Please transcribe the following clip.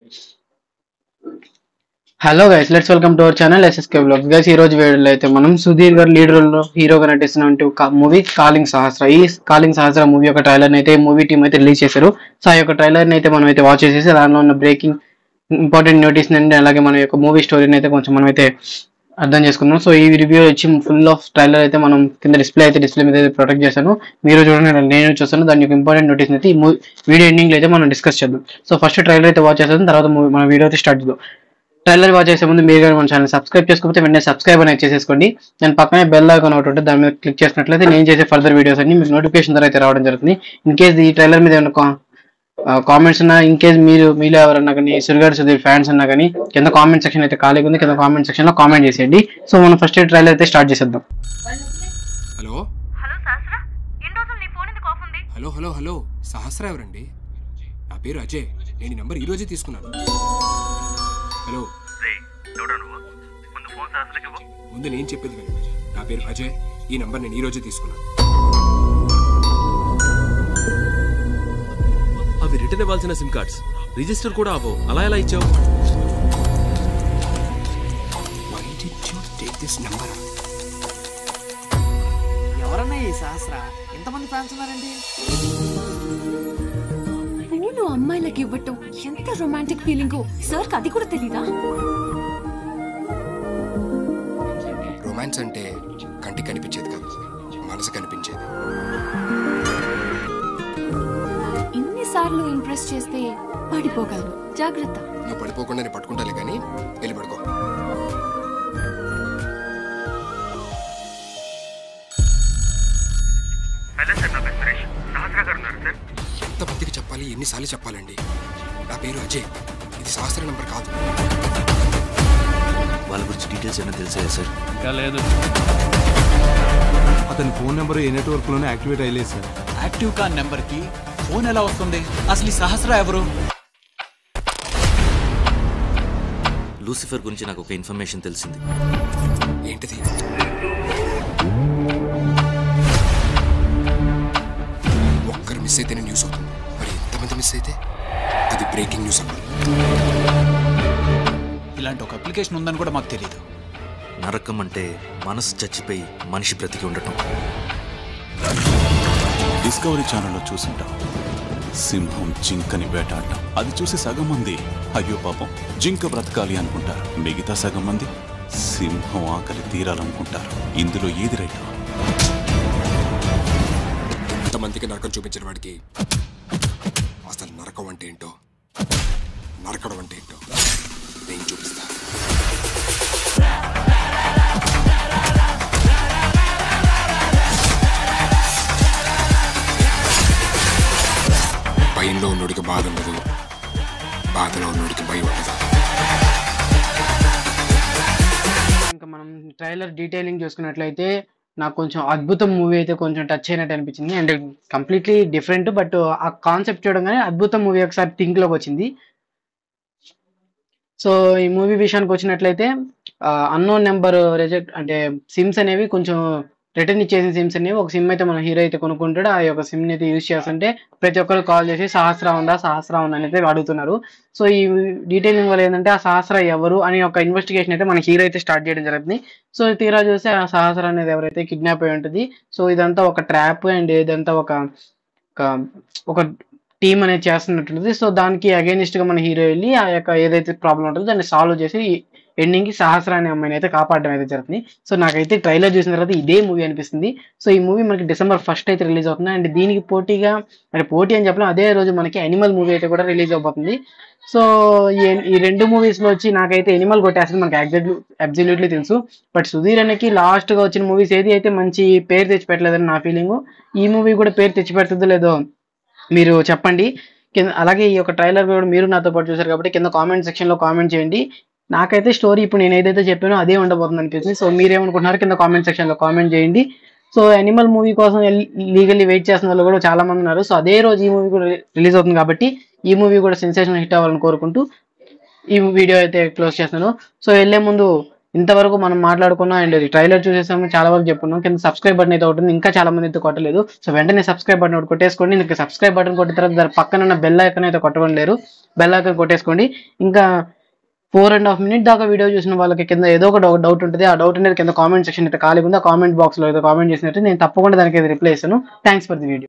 hello guys let's welcome to our channel SSK blogs guys ఈ రోజు వీడియోలో అయితే మనం సుధీర్ గారు లీడ్ రోల్ లో హీరోగా నటిస్తున్న మూవీ కాలింగ్ సహస్ర ఈ కాలింగ్ సహస్ర మూవీ యొక్క ట్రైలర్ అయితే మూవీ టీమ్ అయితే రిలీజ్ చేశారు సో ఆ యొక్క ట్రైలర్ అయితే మనం అయితే వాచ్ చేసేసి దానిలో ఉన్న బ్రేకింగ్ ఇంపార్టెంట్ నోటీస్ అండి అలాగే మన యొక్క మూవీ స్టోరీని అయితే కొంచెం మనం అయితే అర్థం చేసుకుందాం సో ఈ రివ్యూ వచ్చి ఫుల్ ఆఫ్ ట్రైలర్ అయితే మనం కింద డిస్ప్లే అయితే డిస్ప్లే మీద అయితే ప్రొటెక్ట్ చేశాను మీరు చూడండి నేను చూస్తాను దాని యొక్క ఇంపార్టెంట్ నోటీస్ అయితే ఈ వీడియో ఎండింగ్ లో అయితే మనం డిస్కస్ చేద్దాం సో ఫస్ట్ ట్రైలర్ అయితే వాచ్ చేస్తాం తర్వాత movie- మన వీడియో అయితే స్టార్ట్ చేద్దాం ట్రైలర్ వాచ్ చేసే ముందు మీరు కానీ మన ఛానల్ సబ్స్క్రైబ్ చేసుకోకపోతే వెంటనే సబ్స్క్రైబ్ అనేది చేసేసుకోండి దాని పక్కనే బెల్ ఐకాన్ ఒకటి ఉంటుంది దాని మీద క్లిక్ చేసినట్లయితే నేను చేసే ఫర్దర్ వీడియోస్ అన్ని మీకు నోటిఫికేషన్ ద్వారా అయితే రావడం జరుగుతుంది ఇన్ కేస్ ఈ ట్రైలర్ మీద ఏమైనా కామెంట్స్ ఉన్నా ఇన్ కేస్ మీరు మీలో ఎవరన్నా కానీ సురిగాడు సుధీర్ ఫ్యాన్స్ ఉన్నా కానీ కింద కామెంట్ సెక్షన్ అయితే ఖాళీగా ఉంది కింద కామెంట్ సెక్షన్ లో కామెంట్ చేసేయండి సో మనం ఫస్ట్ ట్రైలర్ అయితే స్టార్ట్ చేసేద్దాం హలో హలో సహస్ర ఎన్ని రోజులు నీ ఫోన్ ఎందుకు ఆఫ్ ఉంది హలో హలో హలో సహస్ర ఎవరండి నా పేరు అజయ్ నేను ఈ నంబర్ ఈ రోజే తీసుకున్నాను హలో రే ఎవడా నువ్వు ముందు ఫోన్ సహస్రకి ఇవ్వు ముందు నేను చెప్పేది విను నా పేరు అజయ్ ఈ నంబర్ నేను ఈ రోజే తీసుకున్నాను అవి రిటర్న్ ఇవ్వాల్సిన సిమ్ కార్డ్స్ రిజిస్టర్ కూడా అవ్వవు అలా ఎలా ఇచ్చావు why did you take this number ఎవరన్నా ఈ సహస్ర ఎంతమంది ఫ్యాన్స్ ఉన్నారండి పూలు అమ్మాయిలకి ఇవ్వటం ఎంత రొమాంటిక్ ఫీలింగ్ సార్ అది కూడా తెలీదా రొమాన్స్ అంటే కంటికి కనిపించేది కాదు మనసు కనిపించేది ఇన్నిసార్లు ఇంప్రెస్ చేస్తే పడిపోగలరు జాగ్రత్త నువ్వు పడిపోకుండా నేను పట్టుకుంటాలే కానీ వెళ్ళి పడుకో హలో సార్ నా పేరు సురేష్ సహస్ర గారు ఉన్నారు సార్ ఎంతమందికి చెప్పాలి ఎన్నిసార్లు చెప్పాలండి నా పేరు అజయ్ ఇది సహస్ర నంబర్ కాదు వాళ్ళ గురించి డీటెయిల్స్ ఏమైనా తెలిసాయా సార్ అతని ఫోన్ నెంబర్ ఏ నెట్వర్క్లోనే యాక్టివేట్ అయ్యలేదు సార్ యాక్టివ్ కాన్ నెంబర్ కి ఫోన్ ఎలా వస్తుంది అసలు ఈ సహస్ర ఎవరు లూసిఫర్ గురించి నాకు ఒక ఇన్ఫర్మేషన్ తెలిసింది ఏంటిది ఒక్కరు మిస్ అయితేనే న్యూస్ అవుతుంది మరి ఎంతమంది మిస్ అయితే అది బ్రేకింగ్ న్యూస్ అవ్వాలి ఇలాంటి ఒక అప్లికేషన్ ఉందని కూడా మాకు తెలియదు నరకం అంటే మనసు చచ్చిపోయి మనిషి బ్రతికి ఉండటం డిస్కవరీ ఛానల్లో చూసుంటాం సింహం జింకని వేటాడటం అది చూసి సగం మంది అయ్యో పాపం జింక బ్రతకాలి అనుకుంటారు మిగతా సగం మంది సింహం ఆకలి తీరాలనుకుంటారు ఇందులో ఏది రైట్ ఎంతమందికి నరకం చూపించిన వాడికి అసలు నరకం అంటే ఏంటో నరకడం అంటే ఏంటో నేను చూపిస్తా భయంలో ఉన్నోడికి బాధ ఉండదు బాధలో ఉన్నోడికి భయం ఉండదు ఇంకా మనం ట్రైలర్ డీటెయిలింగ్ చూసుకున్నట్లయితే నాకు కొంచెం అద్భుతం మూవీ అయితే కొంచెం టచ్ అయినట్టు అనిపించింది అండ్ కంప్లీట్లీ డిఫరెంట్ బట్ ఆ కాన్సెప్ట్ చూడగానే అద్భుతం మూవీ ఒకసారి థింక్ లోకి వచ్చింది సో ఈ మూవీ విషయానికి వచ్చినట్లయితే అన్నోన్ నెంబర్ రిజెక్ట్ అంటే సిమ్స్ అనేవి కొంచెం రిటర్న్ ఇచ్చేసిన సిమ్స్ అనేవి ఒక సిమ్ అయితే మన హీరో అయితే కొనుక్కుంటాడు ఆ యొక్క సిమ్ అయితే యూజ్ చేస్తుంటే ప్రతి ఒక్కరు కాల్ చేసి సహస్ర ఉందా సహస్ర ఉందా అని అయితే అడుగుతున్నారు సో ఈ డీటెయిలింగ్ వల్ల ఏంటంటే ఆ సహస్ర ఎవరు అని ఒక ఇన్వెస్టిగేషన్ అయితే మన హీరో అయితే స్టార్ట్ చేయడం జరుగుతుంది సో తీరా చూస్తే ఆ సహస్ర అనేది ఎవరైతే కిడ్నాప్ అయి ఉంటుంది సో ఇదంతా ఒక ట్రాప్ అండ్ ఇదంతా ఒక ఒక ఒక టీం అనేది చేస్తున్నట్టుంది సో దానికి అగేనిస్ట్ గా మన హీరో వెళ్ళి ఆ యొక్క ఏదైతే ప్రాబ్లం ఉంటుందో దాన్ని సాల్వ్ చేసి ఎండింగ్ కి సహస్ర అనే అమ్మాయిని అయితే కాపాడడం అయితే జరుగుతుంది సో నాకైతే ట్రైలర్ చూసిన తర్వాత ఇదే మూవీ అనిపిస్తుంది సో ఈ మూవీ మనకి డిసెంబర్ ఫస్ట్ అయితే రిలీజ్ అవుతుంది అండ్ దీనికి పోటీగా అంటే పోటీ అని చెప్పలేం అదే రోజు మనకి అనిమల్ మూవీ అయితే కూడా రిలీజ్ అవబోతుంది సో ఈ- ఈ రెండు మూవీస్ లో వచ్చి నాకైతే ఎనిమల్ కొట్టేస్తుంది మనకి ఎగ్జాక్ట్లీ అబ్జల్యూట్లీ తెలుసు బట్ సుధీర్ అన్నకి లాస్ట్ గా వచ్చిన మూవీస్ ఏది అయితే మంచి పేరు తెచ్చిపెట్టలేదని నా ఫీలింగ్ ఈ మూవీ కూడా పేరు తెచ్చిపెడుతుందో లేదో మీరు చెప్పండి కింద అలాగే ఈ యొక్క ట్రైలర్ కూడా మీరు నాతో పాటు చూసారు కాబట్టి కింద కామెంట్ సెక్షన్ లో కామెంట్ చేయండి నాకైతే స్టోరీ ఇప్పుడు నేను ఏదైతే చెప్పానో అదే ఉండబోతుంది అనిపిస్తుంది సో మీరేమనుకుంటున్నారు కింద కామెంట్ సెక్షన్ లో కామెంట్ చేయండి సో యానిమల్ మూవీ కోసం లీగల్లీ వెయిట్ చేసిన వాళ్ళు కూడా చాలా మంది ఉన్నారు సో అదే రోజు ఈ మూవీ కూడా రిలీజ్ అవుతుంది కాబట్టి ఈ మూవీ కూడా సెన్సేషన్ హిట్ అవ్వాలని కోరుకుంటూ ఈ వీడియో అయితే క్లోజ్ చేస్తున్నాను సో వెళ్ళే ముందు ఇంతవరకు మనం మాట్లాడుకున్నాం అండ్ ట్రైలర్ చూసేసాము చాలా వరకు చెప్పుకున్నాం కింద సబ్స్క్రైబ్ బటన్ అయితే ఉంటుంది ఇంకా చాలా మంది అయితే కొట్టలేదు సో వెంటనే సబ్స్క్రైబ్ బటన్ ఒకటి కొట్టేసుకోండి ఇంకా సబ్స్క్రైబ్ బటన్ కొట్టిన తర్వాత దాని పక్కన ఉన్న బెల్ ఐకన్ అయితే కొట్టడం లేరు బెల్ ఐకన్ కొట్టేసుకోండి ఇంకా ఫోర్ అండ్ హాఫ్ మినిట్ దాకా వీడియో చూసిన వాళ్ళకి కింద ఏదో ఒక డౌట్ ఉంటుంది ఆ డౌట్ అనేది కింద కామెంట్ సెక్షన్ అయితే ఖాళీ ఉంది ఆ కామెంట్ బాక్స్ లో అయితే కామెంట్ చేసినట్టు నేను తప్పకుండా దానికి రిప్లై ఇస్తాను థ్యాంక్స్ ఫర్ ది వీడియో